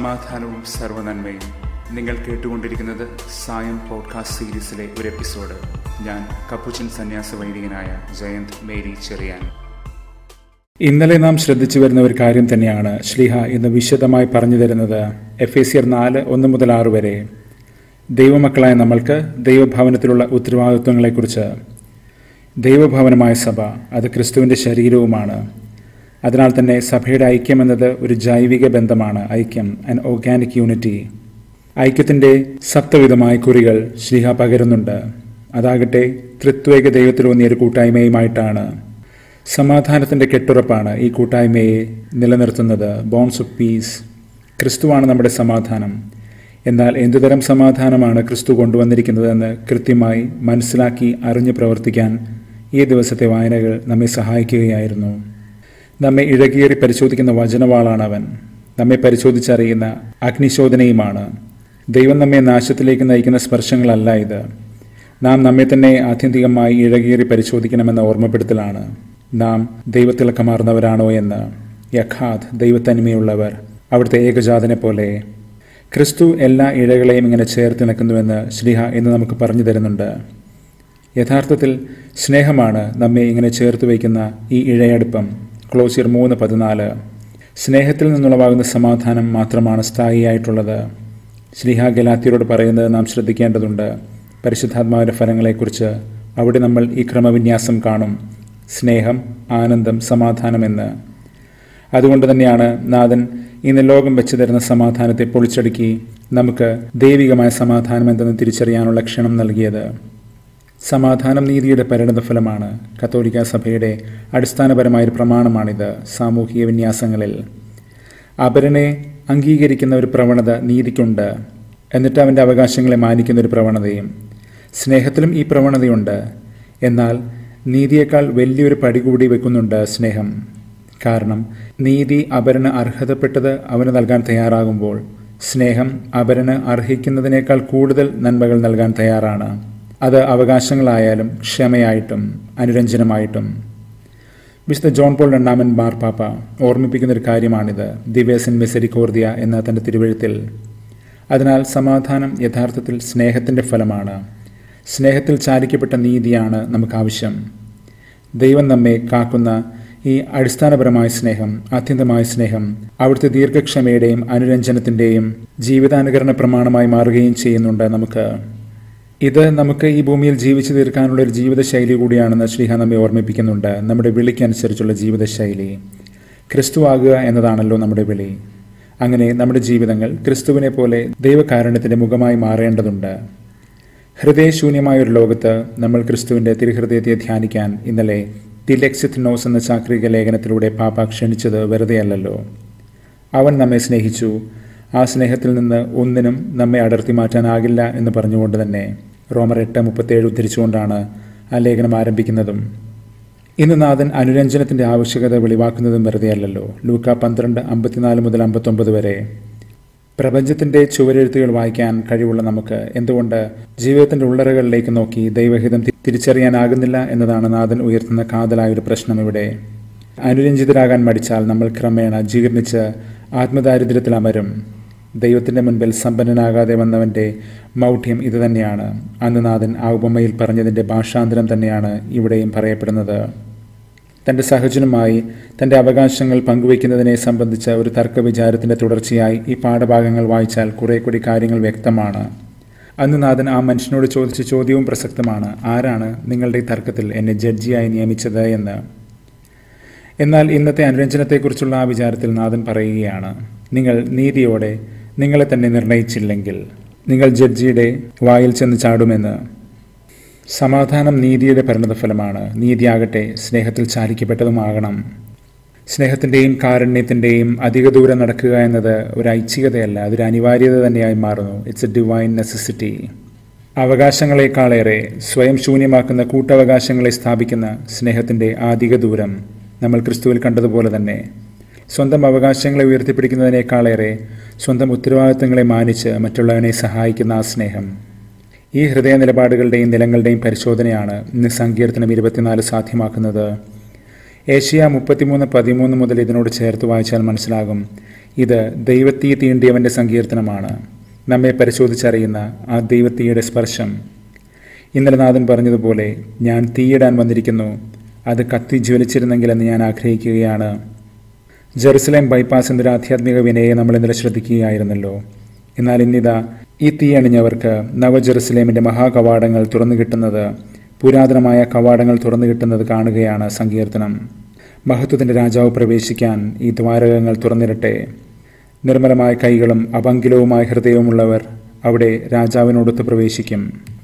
സമാധാനവും സർവനന്മയും നിങ്ങൾ കേട്ടുകൊണ്ടിരിക്കുന്നത് സായം പോഡ്കാസ്റ്റ് സീരീസിലെ ഒരു എപ്പിസോഡ് ഞാൻ കപ്പുച്ചൻ സന്യാസ വൈദികനായ ജയന്ത് മേരി ചെറിയാൻ ഇന്നലെ നാം ശ്രദ്ധിച്ചു വരുന്ന ഒരു കാര്യം തന്നെയാണ് ശ്ലീഹ ഇന്ന് വിശദമായി പറഞ്ഞു തരുന്നത് എഫ് എ സിയർ നാല് ഒന്ന് മുതൽ ആറ് വരെ ദൈവമക്കളായ നമ്മൾക്ക് ദൈവഭവനത്തിലുള്ള ഉത്തരവാദിത്വങ്ങളെക്കുറിച്ച് ദൈവഭവനമായ സഭ അത് ക്രിസ്തുവിൻ്റെ ശരീരവുമാണ് അതിനാൽ തന്നെ സഭയുടെ ഐക്യം എന്നത് ഒരു ജൈവിക ബന്ധമാണ് ഐക്യം ആൻഡ് ഓർഗാനിക് യൂണിറ്റി ഐക്യത്തിൻ്റെ സപ്തവിധമായ കുറികൾ ശ്രീഹ പകരുന്നുണ്ട് അതാകട്ടെ ത്രിത്വേക ദൈവത്തിലൂന്നിയ ഒരു കൂട്ടായ്മയുമായിട്ടാണ് സമാധാനത്തിൻ്റെ കെട്ടുറപ്പാണ് ഈ കൂട്ടായ്മയെ നിലനിർത്തുന്നത് ബോൺസ് ഓഫ് പീസ് ക്രിസ്തുവാണ് നമ്മുടെ സമാധാനം എന്നാൽ എന്തുതരം സമാധാനമാണ് ക്രിസ്തു കൊണ്ടുവന്നിരിക്കുന്നതെന്ന് കൃത്യമായി മനസ്സിലാക്കി അറിഞ്ഞു പ്രവർത്തിക്കാൻ ഈ ദിവസത്തെ വായനകൾ നമ്മെ സഹായിക്കുകയായിരുന്നു നമ്മെ ഇഴകിയേറി പരിശോധിക്കുന്ന വചനവാളാണ് അവൻ നമ്മെ പരിശോധിച്ചറിയുന്ന അഗ്നിശോധനയുമാണ് ദൈവം നമ്മെ നാശത്തിലേക്ക് നയിക്കുന്ന സ്പർശങ്ങളല്ല ഇത് നാം നമ്മെ തന്നെ ആത്യന്തികമായി ഇഴകിയേറി പരിശോധിക്കണമെന്ന ഓർമ്മപ്പെടുത്തലാണ് നാം ദൈവത്തിളക്കമാർന്നവരാണോ എന്ന് യഖാദ് ദൈവത്തനിമയുള്ളവർ അവിടുത്തെ ഏകജാതനെ പോലെ ക്രിസ്തു എല്ലാ ഇഴകളെയും ഇങ്ങനെ ചേർത്തിണക്കുന്നുവെന്ന് ശ്രീഹ ഇന്ന് നമുക്ക് പറഞ്ഞു തരുന്നുണ്ട് യഥാർത്ഥത്തിൽ സ്നേഹമാണ് നമ്മെ ഇങ്ങനെ ചേർത്ത് വയ്ക്കുന്ന ഈ ഇഴയടുപ്പം ക്ലോസിയർ മൂന്ന് പതിനാല് സ്നേഹത്തിൽ നിന്നുളവാകുന്ന സമാധാനം മാത്രമാണ് സ്ഥായിയായിട്ടുള്ളത് ശ്രീഹ ഗലാത്തിയരോട് പറയുന്നത് നാം ശ്രദ്ധിക്കേണ്ടതുണ്ട് പരിശുദ്ധാത്മാവിൻ്റെ ഫലങ്ങളെക്കുറിച്ച് അവിടെ നമ്മൾ ഈ ക്രമവിന്യാസം കാണും സ്നേഹം ആനന്ദം സമാധാനമെന്ന് അതുകൊണ്ട് തന്നെയാണ് നാഥൻ ഇന്ന് ലോകം വെച്ച് തരുന്ന സമാധാനത്തെ പൊളിച്ചടുക്കി നമുക്ക് ദൈവികമായ സമാധാനം എന്തെന്ന് തിരിച്ചറിയാനുള്ള ക്ഷണം നൽകിയത് സമാധാനം നീതിയുടെ പരിണതഫലമാണ് കത്തോലിക്ക സഭയുടെ അടിസ്ഥാനപരമായൊരു പ്രമാണമാണിത് സാമൂഹിക വിന്യാസങ്ങളിൽ അപരനെ അംഗീകരിക്കുന്ന ഒരു പ്രവണത നീതിക്കുണ്ട് എന്നിട്ട് അവൻ്റെ അവകാശങ്ങളെ മാനിക്കുന്ന ഒരു പ്രവണതയും സ്നേഹത്തിലും ഈ പ്രവണതയുണ്ട് എന്നാൽ നീതിയേക്കാൾ വലിയൊരു പടി കൂടി വെക്കുന്നുണ്ട് സ്നേഹം കാരണം നീതി അപരന് അർഹതപ്പെട്ടത് അവന് നൽകാൻ തയ്യാറാകുമ്പോൾ സ്നേഹം അപരന് അർഹിക്കുന്നതിനേക്കാൾ കൂടുതൽ നന്മകൾ നൽകാൻ തയ്യാറാണ് അത് അവകാശങ്ങളായാലും ക്ഷമയായിട്ടും അനുരഞ്ജനമായിട്ടും വിശുദ്ധ ജോൺ പോൾ രണ്ടാമൻ മാർപ്പാപ്പ ഓർമ്മിപ്പിക്കുന്ന ഒരു കാര്യമാണിത് ദിവ്യസൻ മെസരിക്കോർദിയ എന്ന തൻ്റെ തിരുവഴുത്തിൽ അതിനാൽ സമാധാനം യഥാർത്ഥത്തിൽ സ്നേഹത്തിൻ്റെ ഫലമാണ് സ്നേഹത്തിൽ ചാലിക്കപ്പെട്ട നീതിയാണ് നമുക്ക് ആവശ്യം ദൈവം നമ്മെ കാക്കുന്ന ഈ അടിസ്ഥാനപരമായ സ്നേഹം ആത്യന്തമായ സ്നേഹം അവിടുത്തെ ദീർഘക്ഷമയുടെയും അനുരഞ്ജനത്തിൻ്റെയും ജീവിതാനുകരണ പ്രമാണമായി മാറുകയും ചെയ്യുന്നുണ്ട് നമുക്ക് ഇത് നമുക്ക് ഈ ഭൂമിയിൽ ജീവിച്ചു തീർക്കാനുള്ള ഒരു ജീവിതശൈലി കൂടിയാണെന്ന് ശ്രീഹ നമ്മെ ഓർമ്മിപ്പിക്കുന്നുണ്ട് നമ്മുടെ വിളിക്കനുസരിച്ചുള്ള ജീവിതശൈലി ക്രിസ്തു ആകുക എന്നതാണല്ലോ നമ്മുടെ വിളി അങ്ങനെ നമ്മുടെ ജീവിതങ്ങൾ ക്രിസ്തുവിനെ പോലെ ദൈവകാരുണ്യത്തിൻ്റെ മുഖമായി മാറേണ്ടതുണ്ട് ഹൃദയശൂന്യമായ ഒരു ലോകത്ത് നമ്മൾ ക്രിസ്തുവിൻ്റെ തിരുഹൃദയത്തെ ധ്യാനിക്കാൻ ഇന്നലെ ദി ലെക്സിത് നോസ് എന്ന ചാക്രിക ലേഖനത്തിലൂടെ പാപ്പ ക്ഷണിച്ചത് വെറുതെയല്ലല്ലോ അവൻ നമ്മെ സ്നേഹിച്ചു ആ സ്നേഹത്തിൽ നിന്ന് ഒന്നിനും നമ്മെ അടർത്തി മാറ്റാനാകില്ല എന്ന് പറഞ്ഞുകൊണ്ട് തന്നെ റോമർ എട്ട് മുപ്പത്തേഴ് ഉദ്ധരിച്ചുകൊണ്ടാണ് ആ ലേഖനം ആരംഭിക്കുന്നതും ഇന്ന് നാഥൻ അനുരഞ്ജനത്തിൻ്റെ ആവശ്യകത വെളിവാക്കുന്നതും വെറുതെയല്ലല്ലോ ലൂക്ക പന്ത്രണ്ട് അമ്പത്തിനാല് മുതൽ അമ്പത്തൊമ്പത് വരെ പ്രപഞ്ചത്തിൻ്റെ ചുവരെഴുത്തുകൾ വായിക്കാൻ കഴിവുള്ള നമുക്ക് എന്തുകൊണ്ട് ജീവിതത്തിൻ്റെ ഉള്ളറകളിലേക്ക് നോക്കി ദൈവഹിതം തിരിച്ചറിയാനാകുന്നില്ല എന്നതാണ് നാഥൻ ഉയർത്തുന്ന കാതലായ ഒരു പ്രശ്നം ഇവിടെ അനുരഞ്ജിതരാകാൻ മടിച്ചാൽ നമ്മൾ ക്രമേണ ജീർണിച്ച് ആത്മദാരിദ്ര്യത്തിൽ അമരും ദൈവത്തിൻ്റെ മുൻപിൽ സമ്പന്നനാകാതെ വന്നവൻ്റെ മൗഢ്യം ഇതുതന്നെയാണ് അന്ന് നാഥൻ ആ ഉപമയിൽ പറഞ്ഞതിൻ്റെ ഭാഷാന്തരം തന്നെയാണ് ഇവിടെയും പറയപ്പെടുന്നത് തൻ്റെ സഹജനുമായി തൻ്റെ അവകാശങ്ങൾ പങ്കുവയ്ക്കുന്നതിനെ സംബന്ധിച്ച ഒരു തർക്കവിചാരത്തിൻ്റെ തുടർച്ചയായി ഈ പാഠഭാഗങ്ങൾ വായിച്ചാൽ കുറേ കൂടി കാര്യങ്ങൾ വ്യക്തമാണ് അന്ന് നാഥൻ ആ മനുഷ്യനോട് ചോദിച്ച ചോദ്യവും പ്രസക്തമാണ് ആരാണ് നിങ്ങളുടെ ഈ തർക്കത്തിൽ എന്നെ ജഡ്ജിയായി നിയമിച്ചത് എന്ന് എന്നാൽ ഇന്നത്തെ അനുരഞ്ജനത്തെക്കുറിച്ചുള്ള ആ വിചാരത്തിൽ നാഥൻ പറയുകയാണ് നിങ്ങൾ നീതിയോടെ നിങ്ങളെ തന്നെ നിർണയിച്ചില്ലെങ്കിൽ നിങ്ങൾ ജഡ്ജിയുടെ വായിൽ ചെന്ന് ചാടുമെന്ന് സമാധാനം നീതിയുടെ പരിണതഫലമാണ് നീതിയാകട്ടെ സ്നേഹത്തിൽ ചാലിക്കപ്പെട്ടതുമാകണം സ്നേഹത്തിൻ്റെയും കാരുണ്യത്തിൻ്റെയും അധിക ദൂരം നടക്കുക എന്നത് ഒരു ഐച്ഛികതയല്ല അതൊരു അനിവാര്യത തന്നെയായി മാറുന്നു ഇറ്റ്സ് എ ഡിവൈൻ നെസസിറ്റി അവകാശങ്ങളെക്കാളേറെ സ്വയം ശൂന്യമാക്കുന്ന കൂട്ടവകാശങ്ങളെ സ്ഥാപിക്കുന്ന സ്നേഹത്തിൻ്റെ ആധിക ദൂരം നമ്മൾ ക്രിസ്തുവിൽ കണ്ടതുപോലെ തന്നെ സ്വന്തം അവകാശങ്ങളെ ഉയർത്തിപ്പിടിക്കുന്നതിനേക്കാളേറെ സ്വന്തം ഉത്തരവാദിത്തങ്ങളെ മാനിച്ച് മറ്റുള്ളവനെ സഹായിക്കുന്ന ആ സ്നേഹം ഈ ഹൃദയ നിലപാടുകളുടെയും നിലങ്ങളുടെയും പരിശോധനയാണ് ഇന്ന് സങ്കീർത്തനം ഇരുപത്തിനാല് സാധ്യമാക്കുന്നത് ഏഷ്യ മുപ്പത്തിമൂന്ന് പതിമൂന്ന് മുതൽ ഇതിനോട് ചേർത്ത് വായിച്ചാൽ മനസ്സിലാകും ഇത് ദൈവത്തീ തീണ്ടിയവന്റെ സങ്കീർത്തനമാണ് നമ്മെ പരിശോധിച്ചറിയുന്ന ആ ദൈവത്തീയുടെ സ്പർശം ഇന്നലെ നാഥൻ പറഞ്ഞതുപോലെ ഞാൻ തീയിടാൻ വന്നിരിക്കുന്നു അത് കത്തി ജ്വലിച്ചിരുന്നെങ്കിലെന്ന് ഞാൻ ആഗ്രഹിക്കുകയാണ് ജെറുസലേം ബൈപ്പാസ് എന്നൊരു ആധ്യാത്മിക വിനയെ നമ്മൾ ഇന്നലെ ശ്രദ്ധിക്കുകയായിരുന്നല്ലോ എന്നാൽ ഇന്നിതാ ഈ തീയണിഞ്ഞവർക്ക് നവ ജെറുസലേമിന്റെ മഹാകവാടങ്ങൾ തുറന്നു കിട്ടുന്നത് പുരാതനമായ കവാടങ്ങൾ തുറന്നു കിട്ടുന്നത് കാണുകയാണ് സങ്കീർത്തനം മഹത്വത്തിന്റെ രാജാവ് പ്രവേശിക്കാൻ ഈ ദ്വാരകങ്ങൾ തുറന്നിരട്ടെ നിർമ്മലമായ കൈകളും അപങ്കിലവുമായ ഹൃദയവുമുള്ളവർ അവിടെ രാജാവിനോടൊത്ത് പ്രവേശിക്കും